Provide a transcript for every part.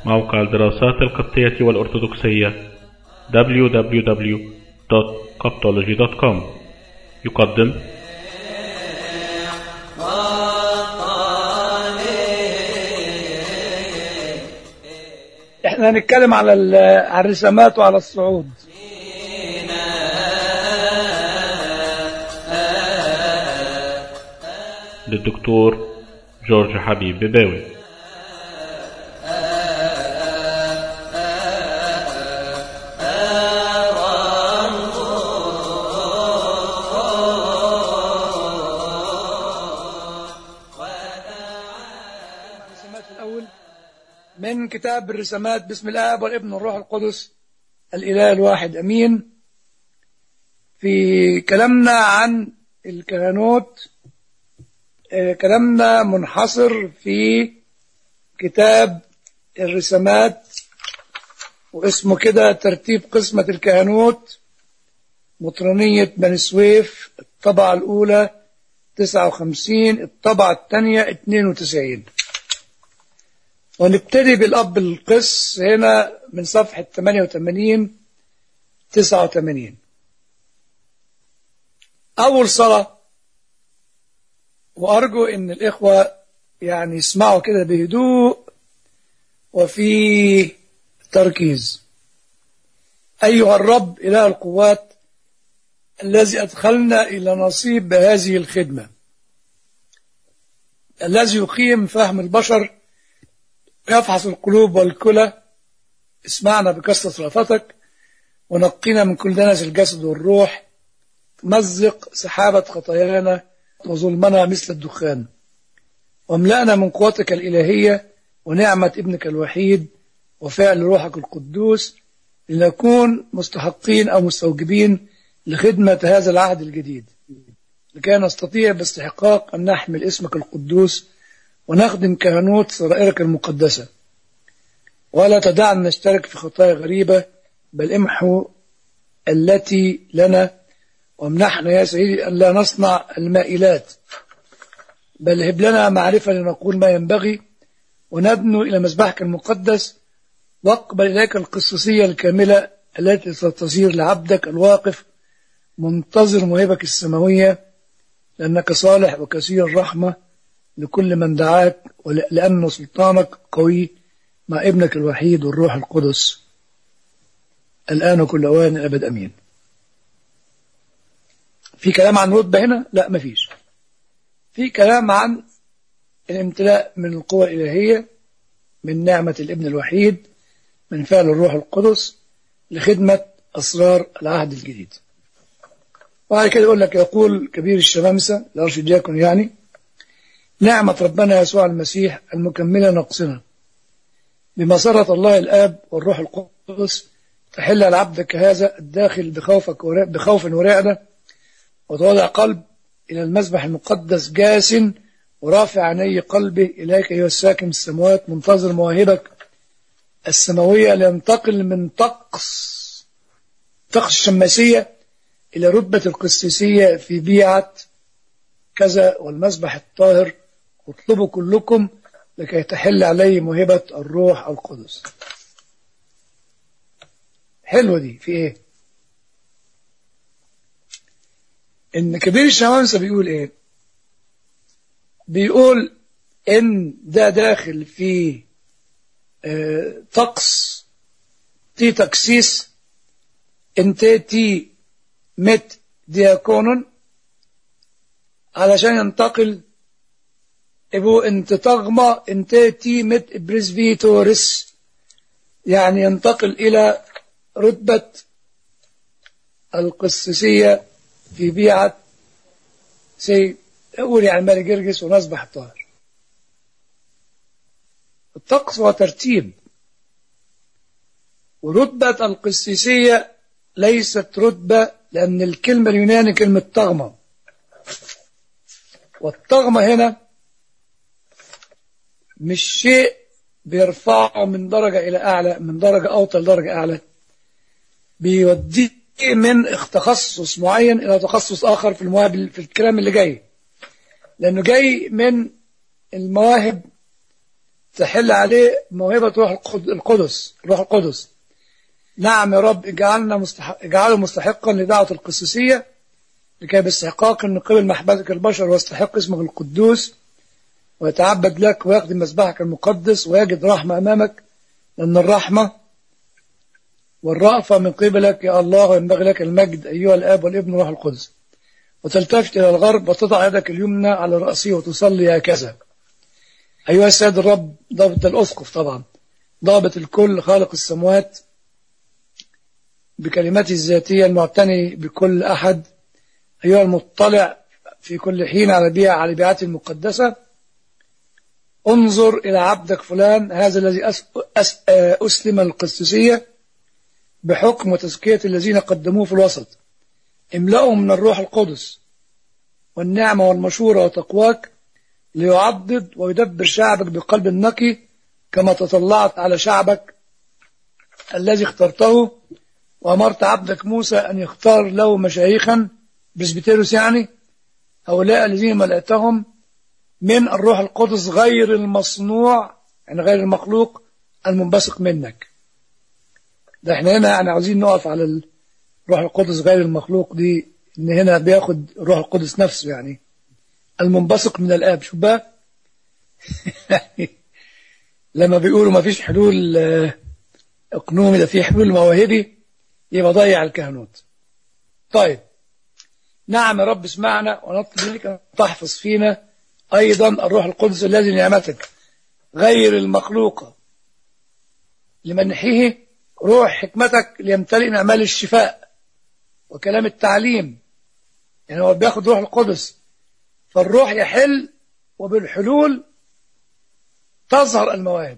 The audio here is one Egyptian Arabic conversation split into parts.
موقع الدراسات القبطية والأرثوذكسية www.coptology.com يقدم احنا هنتكلم على ال- على الرسامات وعلى الصعود للدكتور جورج حبيب بباوي الرسامات الأول من كتاب الرسامات بسم الآب والابن والروح القدس الإله الواحد أمين في كلامنا عن الكهنوت آه، كلامنا منحصر في كتاب الرسامات واسمه كده ترتيب قسمة الكهنوت مطرانية بني سويف الطبعة الأولى 59 الطبعة الثانية 92 ونبتدي بالأب القس هنا من صفحة 88 89 أول صلاة وأرجو إن الإخوة يعني يسمعوا كده بهدوء وفي تركيز أيها الرب إله القوات الذي أدخلنا إلى نصيب بهذه الخدمة الذي يقيم فهم البشر يفحص القلوب والكلى اسمعنا بكثرة رأفتك ونقينا من كل دنس الجسد والروح مزق سحابة خطايانا وظلمنا مثل الدخان واملأنا من قوتك الإلهية ونعمة ابنك الوحيد وفعل روحك القدوس لنكون مستحقين أو مستوجبين لخدمة هذا العهد الجديد لكي نستطيع باستحقاق أن نحمل اسمك القدوس ونخدم كهنوت سرائرك المقدسة ولا تدعنا نشترك في خطايا غريبة بل امحو التي لنا وامنحنا يا سيدي أن لا نصنع المائلات بل هب لنا معرفة لنقول ما ينبغي وندنو إلى مذبحك المقدس واقبل إليك القصصية الكاملة التي ستصير لعبدك الواقف منتظر موهبك السماوية لأنك صالح وكثير الرحمة لكل من دعاك ولأن سلطانك قوي مع ابنك الوحيد والروح القدس الآن وكل أوان الأبد أمين في كلام عن رتبة هنا؟ لا مفيش في كلام عن الامتلاء من القوى الإلهية من نعمة الابن الوحيد من فعل الروح القدس لخدمة أسرار العهد الجديد وبعد كده يقول لك يقول كبير الشمامسة الأرشدياكون يعني نعمة ربنا يسوع المسيح المكملة نقصنا بمسرة الله الآب والروح القدس تحل على عبدك هذا الداخل بخوفك ورع- بخوف ورعدة وتوضع قلب إلى المذبح المقدس جاس ورافع عيني قلبه إليك أيها الساكن السماوات منتظر مواهبك السماوية لينتقل من طقس طقس الشماسية إلى رتبة القسيسية في بيعة كذا والمذبح الطاهر اطلبوا كلكم لكي تحل عليه موهبة الروح القدس حلوة دي في ايه ان كبير الشمامسة بيقول ايه بيقول ان ده داخل في آه، طقس تي تكسيس انت تي مت دياكونون علشان ينتقل ابو انت تغمى انت تي مت بريسفيتورس يعني ينتقل الى رتبة القسيسية في بيعة سي قول يعني مالي جرجس ونسبح الطاهر الطقس هو ترتيب ورتبة القسيسية ليست رتبة لأن الكلمة اليوناني كلمة طغمة والطغمة هنا مش شيء بيرفعه من درجة إلى أعلى من درجة أوطى لدرجة أعلى بيوديه من تخصص معين إلى تخصص آخر في المواهب في الكلام اللي جاي لأنه جاي من المواهب تحل عليه موهبة روح القد- القدس روح القدس نعم يا رب اجعلنا مستحق اجعله مستحقا لدعوة القسيسية لكي باستحقاق من قبل محبتك البشر واستحق اسمك القدوس ويتعبد لك ويخدم مسبحك المقدس ويجد رحمة أمامك لأن الرحمة والرأفة من قبلك يا الله وينبغي لك المجد أيها الآب والابن والروح القدس وتلتفت إلى الغرب وتضع يدك اليمنى على رأسه وتصلي هكذا أيها السيد الرب ضابط الأسقف طبعا ضابط الكل خالق السموات بكلمته الذاتية المعتني بكل أحد أيها المطلع في كل حين على بيع على بيعته المقدسة انظر إلى عبدك فلان هذا الذي أس أس أسلم القسطسية بحكم وتزكية الذين قدموه في الوسط املأهم من الروح القدس والنعمة والمشورة وتقواك ليعضد ويدبر شعبك بقلب نقي كما تطلعت على شعبك الذي اخترته وأمرت عبدك موسى أن يختار له مشايخا برسبيتيروس يعني هؤلاء الذين ملأتهم من الروح القدس غير المصنوع يعني غير المخلوق المنبثق منك ده احنا هنا يعني عاوزين نقف على الروح القدس غير المخلوق دي ان هنا بياخد الروح القدس نفسه يعني المنبثق من الآب شوف بقى لما بيقولوا ما فيش حلول آه، اقنومي ده في حلول مواهبي يبقى ضيع الكهنوت طيب نعم يا رب اسمعنا ونطلب منك أن تحفظ فينا أيضا الروح القدس الذي نعمتك غير المخلوقة لمنحه روح حكمتك ليمتلئ أعمال الشفاء وكلام التعليم يعني هو بياخد روح القدس فالروح يحل وبالحلول تظهر المواهب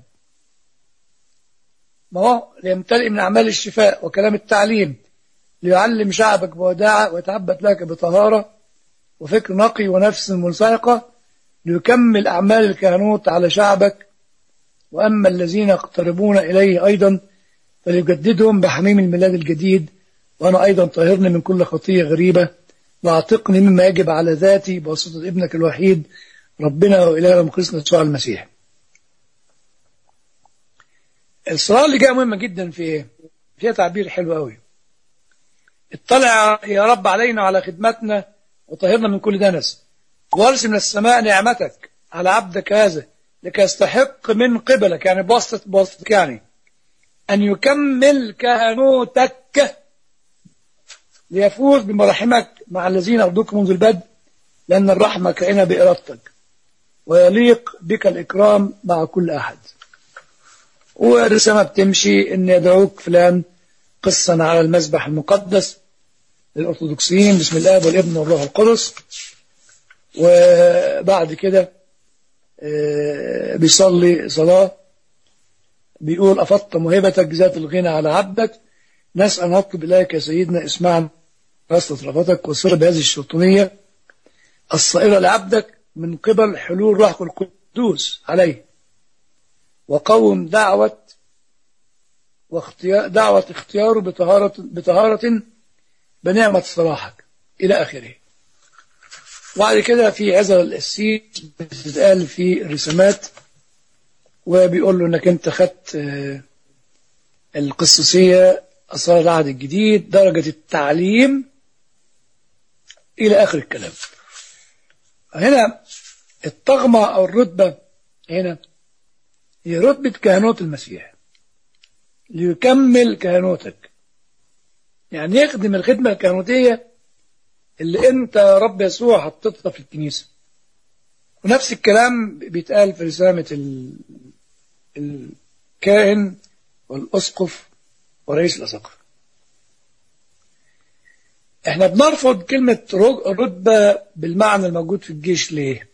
ما هو ليمتلئ من أعمال الشفاء وكلام التعليم ليعلم شعبك بوداعة ويتعبد لك بطهارة وفكر نقي ونفس منساقة ليكمل أعمال الكهنوت على شعبك وأما الذين يقتربون إليه أيضا فليجددهم بحميم الميلاد الجديد وأنا أيضا طهرني من كل خطية غريبة واعتقني مما يجب على ذاتي بواسطة ابنك الوحيد ربنا وإلهنا مخلصنا يسوع المسيح الصلاة اللي جاية مهمة جدا في إيه؟ فيها تعبير حلو قوي اطلع يا رب علينا وعلى خدمتنا وطهرنا من كل دنس وارسل من السماء نعمتك على عبدك هذا لكي يستحق من قبلك يعني بواسطة بواسطتك يعني أن يكمل كهنوتك ليفوز بمراحمك مع الذين أرضوك منذ البدء لأن الرحمة كائنة بإرادتك ويليق بك الإكرام مع كل أحد والرسالة بتمشي أن يدعوك فلان قصا على المذبح المقدس للأرثوذكسيين بسم الله والابن والروح القدس وبعد كده آه، بيصلي صلاة بيقول أفضت موهبتك ذات الغنى على عبدك نسأل نطلب إليك يا سيدنا اسمعنا راسة رفتك وسر بهذه الشيطانية الصائرة لعبدك من قبل حلول روحك القدوس عليه وقوم دعوة واختيار دعوة اختياره بطهارة بطهارة بنعمة صلاحك إلى آخره وبعد كده في عزل القسيس بتتقال في الرسومات وبيقول له انك انت خدت آه، القسوسية أسرار العهد الجديد درجة التعليم إلى آخر الكلام هنا الطغمة أو الرتبة هنا هي رتبة كهنوت المسيح ليكمل كهنوتك يعني يخدم الخدمة الكهنوتية اللي انت يا رب يسوع حطيتها في الكنيسة ونفس الكلام بيتقال في رسالة ال- الكاهن والأسقف ورئيس الأساقفة احنا بنرفض كلمة رج- رتبة بالمعنى الموجود في الجيش ليه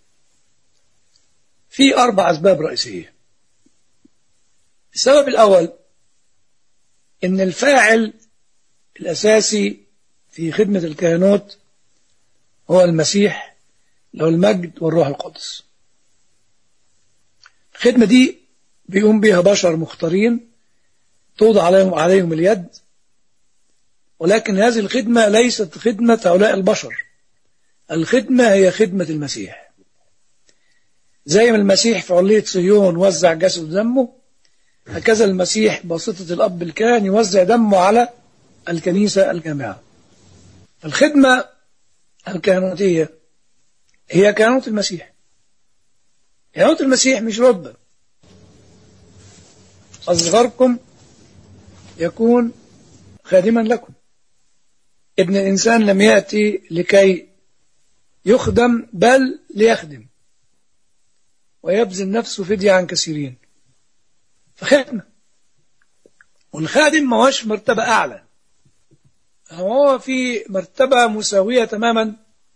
في أربع أسباب رئيسية السبب الأول إن الفاعل الأساسي في خدمة الكهنوت هو المسيح له المجد والروح القدس الخدمة دي بيقوم بها بشر مختارين توضع عليهم عليهم اليد ولكن هذه الخدمة ليست خدمة هؤلاء البشر الخدمة هي خدمة المسيح زي ما المسيح في علية صهيون وزع جسد دمه هكذا المسيح بواسطة الأب الكاهن يوزع دمه على الكنيسة الجامعة الخدمة الكهنوتية هي كهنوت المسيح كهنوت المسيح مش رتبة أصغركم يكون خادما لكم ابن الإنسان لم يأتي لكي يخدم بل ليخدم ويبذل نفسه فدية عن كثيرين فخدمة والخادم ما هوش مرتبة أعلى هو في مرتبة مساوية تماما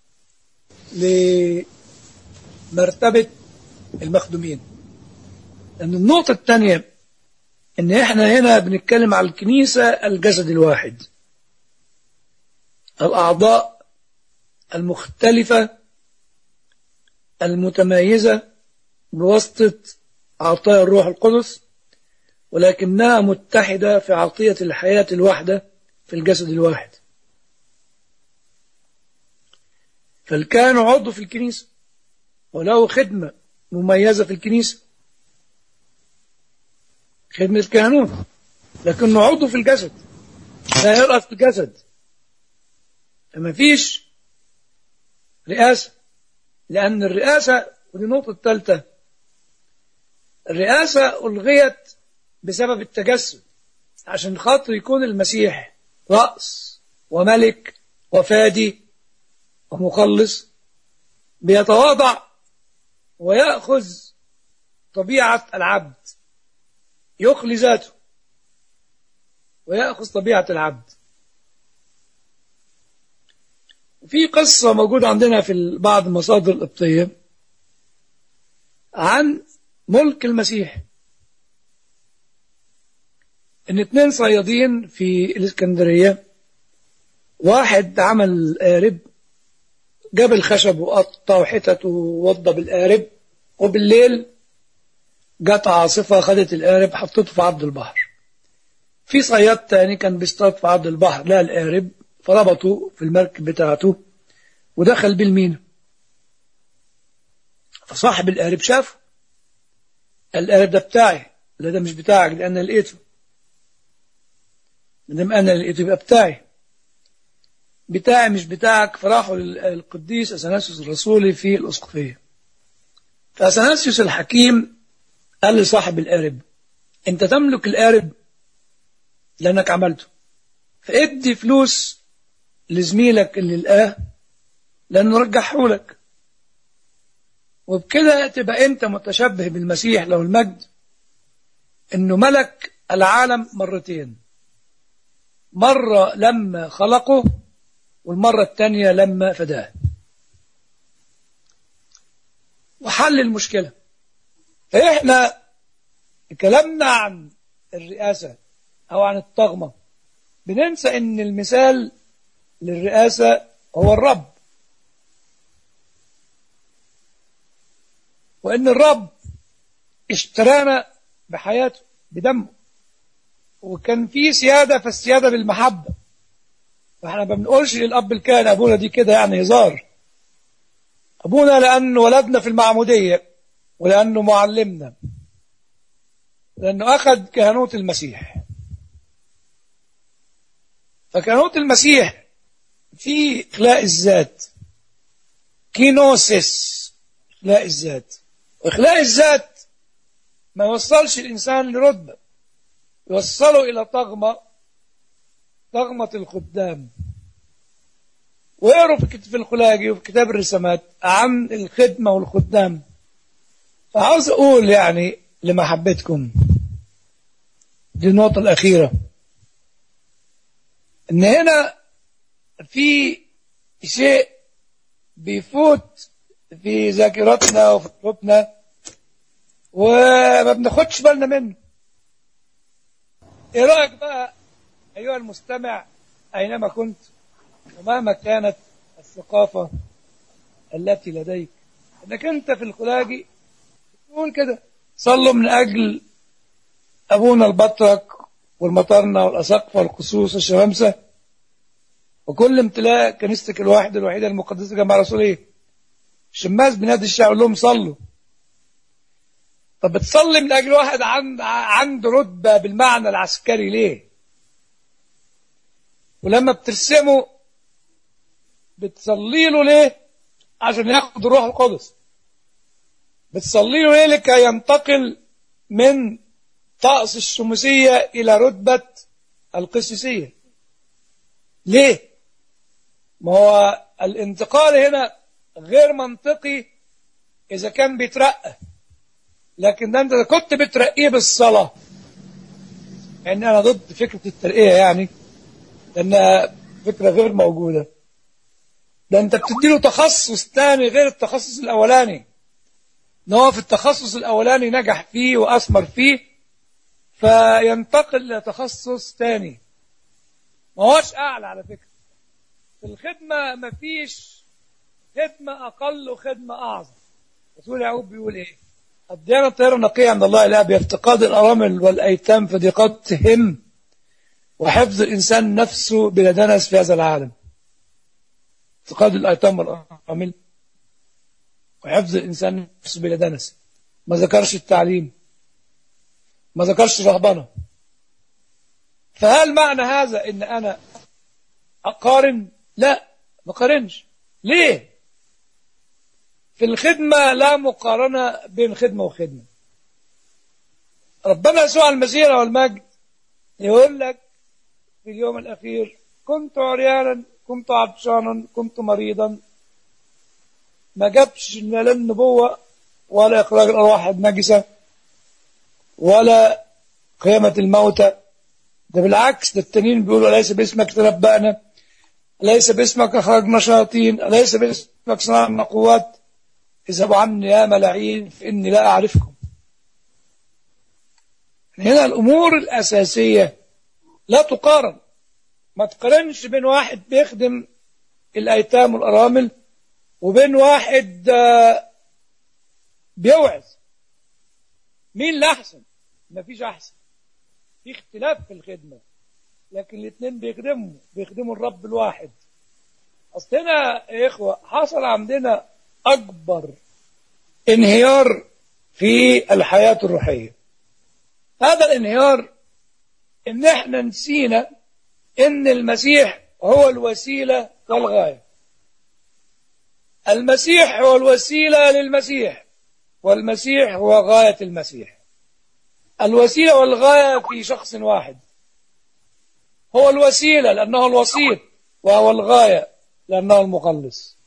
لمرتبة المخدومين لأن النقطة الثانية إن إحنا هنا بنتكلم على الكنيسة الجسد الواحد الأعضاء المختلفة المتميزة بواسطة عطاء الروح القدس ولكنها متحدة في عطية الحياة الواحدة في الجسد الواحد فالكاهن عضو في الكنيسة وله خدمة مميزة في الكنيسة خدمة الكهنوت لكنه عضو في الجسد لا يرأس في الجسد فما فيش رئاسة لأن الرئاسة ودي النقطة الثالثة الرئاسة ألغيت بسبب التجسد عشان خاطر يكون المسيح رأس وملك وفادي ومخلص بيتواضع ويأخذ طبيعة العبد يخلي ذاته ويأخذ طبيعة العبد في قصة موجودة عندنا في بعض المصادر القبطية عن ملك المسيح ان اتنين صيادين في الاسكندرية واحد عمل قارب جاب الخشب وقطع حتت ووضى بالقارب وبالليل جت عاصفة خدت القارب حطته في عرض البحر في صياد تاني كان بيصطاد في عرض البحر لقى القارب فربطه في المركب بتاعته ودخل بالمينا فصاحب القارب شافه القارب ده بتاعي لا ده مش بتاعك ده انا لقيته مادام انا لقيته يبقى بتاعي بتاعي مش بتاعك فراحوا للقديس اثناسيوس الرسولي في الاسقفيه فاثناسيوس الحكيم قال لصاحب القارب انت تملك القارب لانك عملته فادي فلوس لزميلك اللي لقاه لانه رجحه لك وبكده تبقى انت متشبه بالمسيح له المجد انه ملك العالم مرتين مرة لما خلقه والمرة الثانية لما فداه وحل المشكلة فإحنا كلامنا عن الرئاسة أو عن الطغمة بننسى إن المثال للرئاسة هو الرب وإن الرب اشترانا بحياته بدمه وكان في سيادة فالسيادة بالمحبة فاحنا ما بنقولش للأب الكاهن أبونا دي كده يعني هزار أبونا لأنه ولدنا في المعمودية ولأنه معلمنا لأنه أخذ كهنوت المسيح فكهنوت المسيح في إخلاء الذات كينوسيس إخلاء الذات وإخلاء الذات ما يوصلش الإنسان لرتبة يوصله إلى طغمة طغمة الخدام ويقروا في في الخلاجي وفي كتاب الرسامات عن الخدمة والخدام فعاوز أقول يعني لمحبتكم دي النقطة الأخيرة إن هنا في شيء بيفوت في ذاكرتنا وفي قلوبنا وما بناخدش بالنا منه ايه رايك بقى ايها المستمع اينما كنت ومهما كانت الثقافه التي لديك انك انت في الخلاجي تقول كده صلوا من اجل ابونا البطرك والمطرنه والاساقفه والقصوص والشمامسه وكل امتلاء كنيستك الواحده الوحيده المقدسه جماعه رسوليه الشماس بنادي الشعب يقول لهم صلوا طب بتصلي من أجل واحد عن عنده رتبة بالمعنى العسكري ليه ولما بترسمه بتصلي له ليه عشان ياخد الروح القدس بتصلي له ليه لكي ينتقل من طقس الشمسية إلى رتبة القسيسية ليه ما هو الانتقال هنا غير منطقي إذا كان بيترقى لكن ده أنت كنت بترقيه بالصلاة يعني أنا ضد فكرة الترقية يعني لأنها فكرة غير موجودة ده أنت بتديله تخصص تاني غير التخصص الأولاني إن هو في التخصص الأولاني نجح فيه وأثمر فيه فينتقل إلى تخصص تاني ما هوش أعلى على فكرة في الخدمة مفيش خدمة أقل وخدمة أعظم رسول يعقوب بيقول إيه الديانة الطاهرة نقية عند الله لا بافتقاد الأرامل والأيتام في ضيقتهم وحفظ الإنسان نفسه بلا دنس في هذا العالم افتقاد الأيتام والأرامل وحفظ الإنسان نفسه بلا دنس ما ذكرش التعليم ما ذكرش الرهبنة فهل معنى هذا إن أنا أقارن لا ما قارنش ليه في الخدمة لا مقارنة بين خدمة وخدمة ربنا يسوع المسيح والمجد يقول لك في اليوم الأخير كنت عريانا كنت عطشانا كنت مريضا ما جابش لا النبوة ولا إخراج الأرواح النجسة ولا قيامة الموتى ده بالعكس ده التانيين بيقولوا ليس باسمك تنبأنا ليس باسمك أخرجنا شياطين ليس باسمك صنعنا قوات اذهبوا عني يا ملاعين فإني لا أعرفكم هنا الأمور الأساسية لا تقارن ما تقارنش بين واحد بيخدم الأيتام والأرامل وبين واحد بيوعظ مين اللي أحسن ما فيش أحسن في اختلاف في الخدمة لكن الاثنين بيخدموا بيخدموا الرب الواحد أصل هنا يا إخوة حصل عندنا أكبر انهيار في الحياة الروحية هذا الانهيار إن إحنا نسينا إن المسيح هو الوسيلة والغاية المسيح هو الوسيلة للمسيح والمسيح هو غاية المسيح الوسيلة والغاية في شخص واحد هو الوسيلة لأنه الوسيط وهو الغاية لأنه المخلص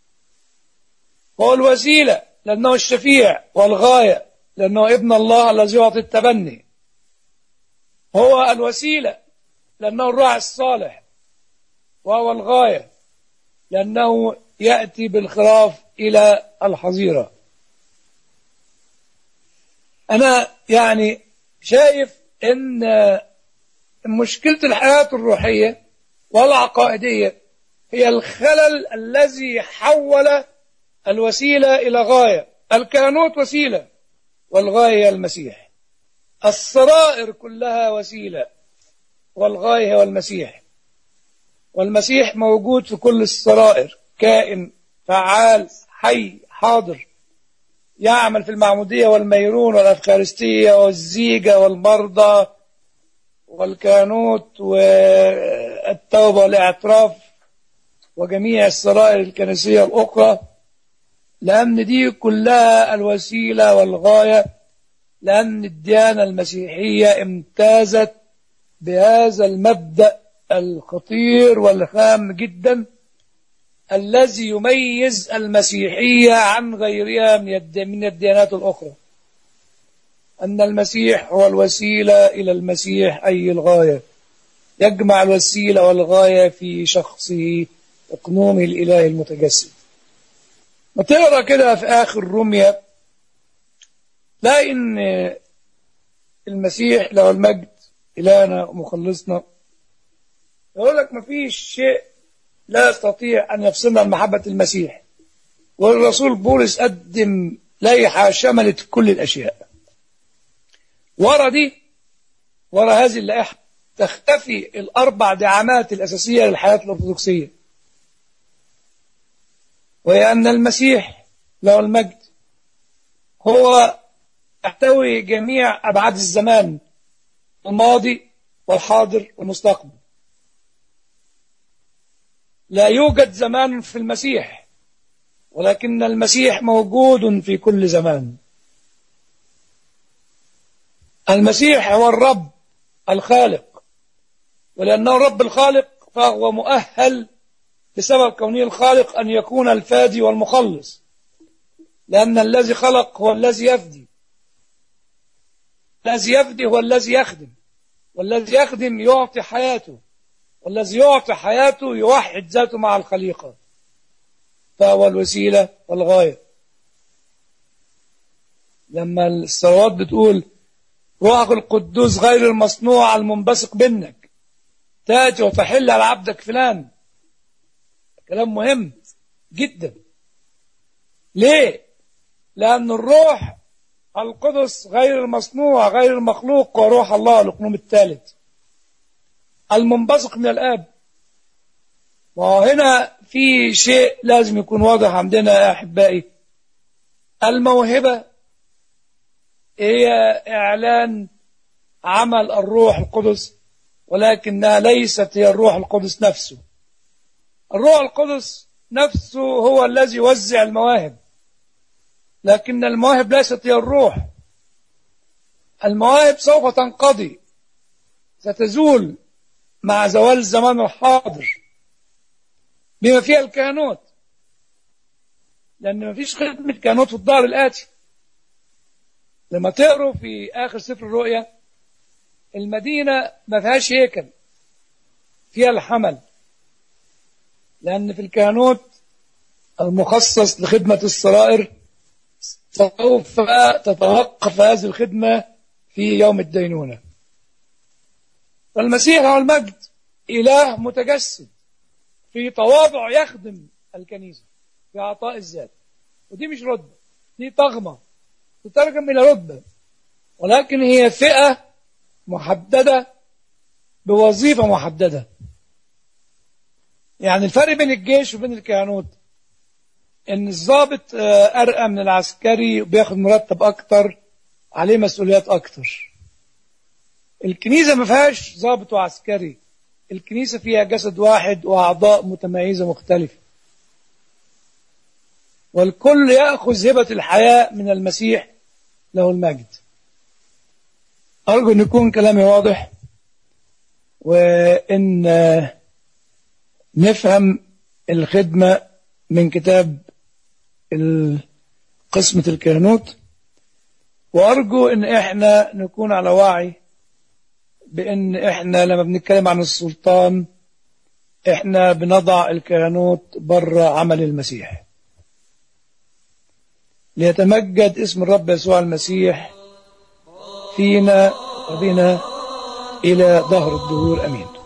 هو الوسيلة لأنه الشفيع والغاية لأنه ابن الله الذي يعطي التبني هو الوسيلة لأنه الراعي الصالح وهو الغاية لأنه يأتي بالخراف إلى الحظيرة أنا يعني شايف أن مشكلة الحياة الروحية والعقائدية هي الخلل الذي حول الوسيلة إلى غاية الكهنوت وسيلة والغاية هي المسيح السرائر كلها وسيلة والغاية هو المسيح والمسيح موجود في كل السرائر كائن فعال حي حاضر يعمل في المعمودية والميرون والأفخارستية والزيجة والمرضى والكانوت والتوبة والاعتراف وجميع السرائر الكنسية الأخرى لأن دي كلها الوسيلة والغاية لأن الديانة المسيحية امتازت بهذا المبدأ الخطير والخام جدا الذي يميز المسيحية عن غيرها من الديانات الأخرى أن المسيح هو الوسيلة إلى المسيح أي الغاية يجمع الوسيلة والغاية في شخصه اقنومه الإله المتجسد ما تقرا كده في آخر رمية لا إن المسيح له المجد إلهنا ومخلصنا يقول لك ما فيش شيء لا يستطيع أن يفصلنا عن محبة المسيح والرسول بولس قدم لائحة شملت كل الأشياء ورا دي ورا هذه اللائحة تختفي الأربع دعامات الأساسية للحياة الأرثوذكسية وهي أن المسيح له المجد هو تحتوي جميع أبعاد الزمان الماضي والحاضر والمستقبل لا يوجد زمان في المسيح ولكن المسيح موجود في كل زمان المسيح هو الرب الخالق ولأنه الرب الخالق فهو مؤهل بسبب كونه الخالق أن يكون الفادي والمخلص لأن الذي خلق هو الذي يفدي الذي يفدي هو الذي يخدم والذي يخدم يعطي حياته والذي يعطي حياته يوحد ذاته مع الخليقة فهو الوسيلة والغاية لما الصلوات بتقول روحك القدوس غير المصنوع المنبثق منك تاتي وتحل على عبدك فلان كلام مهم جدا ليه لأن الروح القدس غير المصنوع غير المخلوق وروح الله الأقنوم الثالث المنبثق من الآب وهنا في شيء لازم يكون واضح عندنا يا أحبائي الموهبة هي إعلان عمل الروح القدس ولكنها ليست هي الروح القدس نفسه الروح القدس نفسه هو الذي يوزع المواهب لكن المواهب ليست هي الروح المواهب سوف تنقضي ستزول مع زوال الزمان الحاضر بما فيها الكهنوت لأن ما فيش خدمة كهنوت في الدار الآتي لما تقروا في آخر سفر الرؤيا المدينة ما فيهاش هيكل فيها الحمل لأن في الكهنوت المخصص لخدمة السرائر سوف تتوقف هذه الخدمة في يوم الدينونة فالمسيح هو المجد إله متجسد في تواضع يخدم الكنيسة في عطاء الذات ودي مش رتبة دي طغمة تترجم إلى رتبة ولكن هي فئة محددة بوظيفة محددة يعني الفرق بين الجيش وبين الكهنوت ان الضابط ارقى من العسكري وبياخد مرتب اكتر عليه مسؤوليات اكتر الكنيسه ما فيهاش ضابط وعسكري الكنيسه فيها جسد واحد واعضاء متميزه مختلفه والكل ياخذ هبه الحياه من المسيح له المجد ارجو ان يكون كلامي واضح وان نفهم الخدمه من كتاب قسمة الكهنوت وأرجو إن إحنا نكون على وعي بإن إحنا لما بنتكلم عن السلطان إحنا بنضع الكهنوت بره عمل المسيح ليتمجد اسم الرب يسوع المسيح فينا وبنا إلى ظهر الدهور أمين